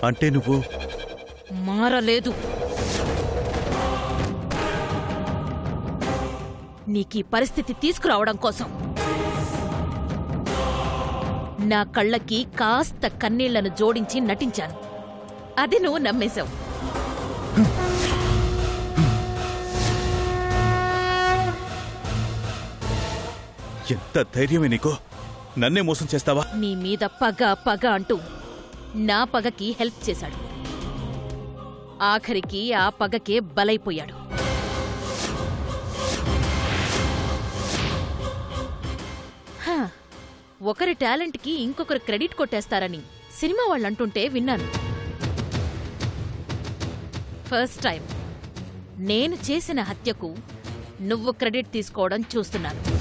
అంటే నువ్వు మారలేదు నీకీ పరిస్థితి తీసుకురావడం కోసం నా కళ్ళకి కాస్త కన్నీళ్లను జోడించి నటించాను అది నువ్వు నమ్మేశావు ఎంత ధైర్యమే నీకు నన్నే మోసం చేస్తావా నీ మీద పగ పగ అంటూ నా పగకి హెల్ప్ చేశాడు ఆఖరికి ఆ పగకే బలైపోయాడు హ, ఒకరి టాలెంట్కి ఇంకొకరు క్రెడిట్ కొట్టేస్తారని సినిమా వాళ్ళంటుంటే విన్నాను ఫస్ట్ టైం నేను చేసిన హత్యకు నువ్వు క్రెడిట్ తీసుకోవడం చూస్తున్నాను